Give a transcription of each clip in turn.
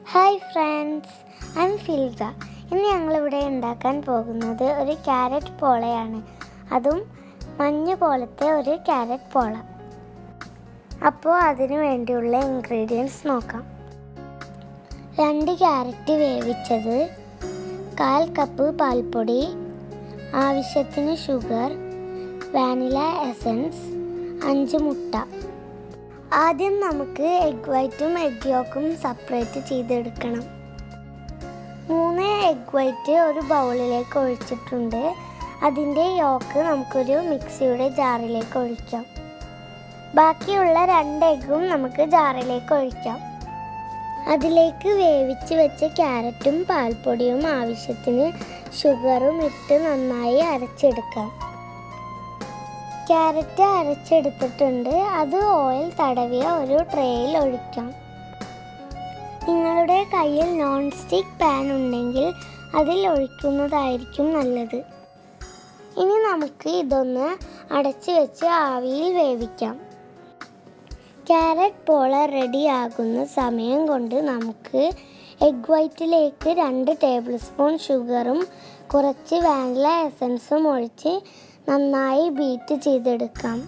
hi friends I'm Filsa ഇന്ന് ഞങ്ങളിവിടെ ഉണ്ടാക്കാൻ പോകുന്നത് ഒരു ക്യാരറ്റ് പോളയാണ് അതും മഞ്ഞ പോലത്തെ ഒരു ക്യാരറ്റ് പോള അപ്പോൾ അതിന് വേണ്ടിയുള്ള ഇൻഗ്രീഡിയൻസ് നോക്കാം രണ്ട് ക്യാരറ്റ് വേവിച്ചത് കാൽ കപ്പ് പാൽപ്പൊടി ആവശ്യത്തിന് ഷുഗർ വാനില എസൻസ് അഞ്ച് മുട്ട ആദ്യം നമുക്ക് എഗ് വൈറ്റും എഗ് യോക്കും സെപ്പറേറ്റ് ചെയ്തെടുക്കണം മൂന്ന് എഗ് വൈറ്റ് ഒരു ബൗളിലേക്ക് ഒഴിച്ചിട്ടുണ്ട് അതിൻ്റെ യോക്ക് നമുക്കൊരു മിക്സിയുടെ ജാറിലേക്ക് ഒഴിക്കാം ബാക്കിയുള്ള രണ്ട് എഗ്ഗും നമുക്ക് ജാറിലേക്ക് ഒഴിക്കാം അതിലേക്ക് വേവിച്ച് വെച്ച ക്യാരറ്റും പാൽപ്പൊടിയും ആവശ്യത്തിന് ഷുഗറും ഇട്ട് നന്നായി അരച്ചെടുക്കാം ക്യാരറ്റ് അരച്ചെടുത്തിട്ടുണ്ട് അത് ഓയിൽ തടവിയ ഒരു ട്രേയിൽ ഒഴിക്കാം നിങ്ങളുടെ കയ്യിൽ നോൺ സ്റ്റിക്ക് പാൻ ഉണ്ടെങ്കിൽ അതിൽ ഒഴിക്കുന്നതായിരിക്കും നല്ലത് ഇനി നമുക്ക് ഇതൊന്ന് അടച്ചു വെച്ച് ആവിയിൽ വേവിക്കാം ക്യാരറ്റ് പോള റെഡി ആകുന്ന സമയം കൊണ്ട് നമുക്ക് എഗ് വൈറ്റിലേക്ക് രണ്ട് ടേബിൾ സ്പൂൺ ഷുഗറും കുറച്ച് വാനില എസൻസും ഒഴിച്ച് നന്നായി ബീറ്റ് ചെയ്തെടുക്കാം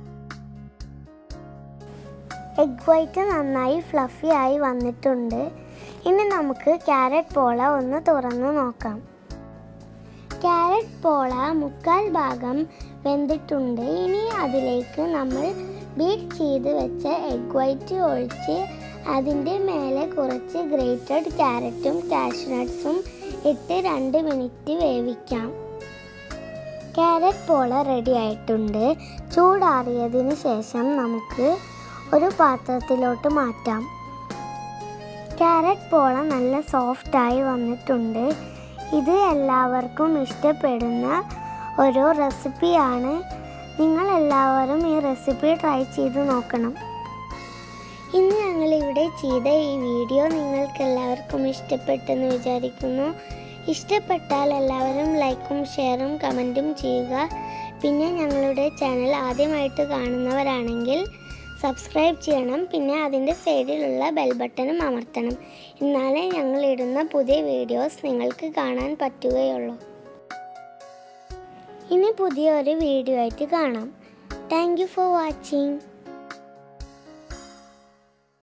എഗ് വൈറ്റ് നന്നായി ഫ്ലഫി ആയി വന്നിട്ടുണ്ട് ഇനി നമുക്ക് ക്യാരറ്റ് പോള ഒന്ന് തുറന്ന് നോക്കാം ക്യാരറ്റ് പോള മുക്കാൽ ഭാഗം വെന്തിട്ടുണ്ട് ഇനി അതിലേക്ക് നമ്മൾ ബീറ്റ് ചെയ്ത് വെച്ച എഗ് വൈറ്റ് ഒഴിച്ച് അതിൻ്റെ മേലെ കുറച്ച് ഗ്രേറ്റഡ് ക്യാരറ്റും കാഷ്നട്ട്സും ഇട്ട് രണ്ട് മിനിറ്റ് വേവിക്കാം ക്യാരറ്റ് പോള റെഡി ആയിട്ടുണ്ട് ചൂടാറിയതിന് ശേഷം നമുക്ക് ഒരു പാത്രത്തിലോട്ട് മാറ്റാം ക്യാരറ്റ് പോള നല്ല സോഫ്റ്റായി വന്നിട്ടുണ്ട് ഇത് എല്ലാവർക്കും ഇഷ്ടപ്പെടുന്ന ഒരു റെസിപ്പിയാണ് നിങ്ങൾ എല്ലാവരും ഈ റെസിപ്പി ട്രൈ ചെയ്ത് നോക്കണം ഇന്ന് ഞങ്ങൾ ഇവിടെ ചെയ്ത ഈ വീഡിയോ നിങ്ങൾക്ക് എല്ലാവർക്കും ഇഷ്ടപ്പെട്ടെന്ന് വിചാരിക്കുന്നു ഇഷ്ടപ്പെട്ടാൽ എല്ലാവരും ലൈക്കും ഷെയറും കമൻറ്റും ചെയ്യുക പിന്നെ ഞങ്ങളുടെ ചാനൽ ആദ്യമായിട്ട് കാണുന്നവരാണെങ്കിൽ സബ്സ്ക്രൈബ് ചെയ്യണം പിന്നെ അതിൻ്റെ സൈഡിലുള്ള ബെൽ ബട്ടണും അമർത്തണം എന്നാലേ ഞങ്ങൾ ഇടുന്ന പുതിയ വീഡിയോസ് നിങ്ങൾക്ക് കാണാൻ പറ്റുകയുള്ളൂ ഇനി പുതിയ ഒരു വീഡിയോ ആയിട്ട് കാണാം താങ്ക് യു ഫോർ വാച്ചിങ്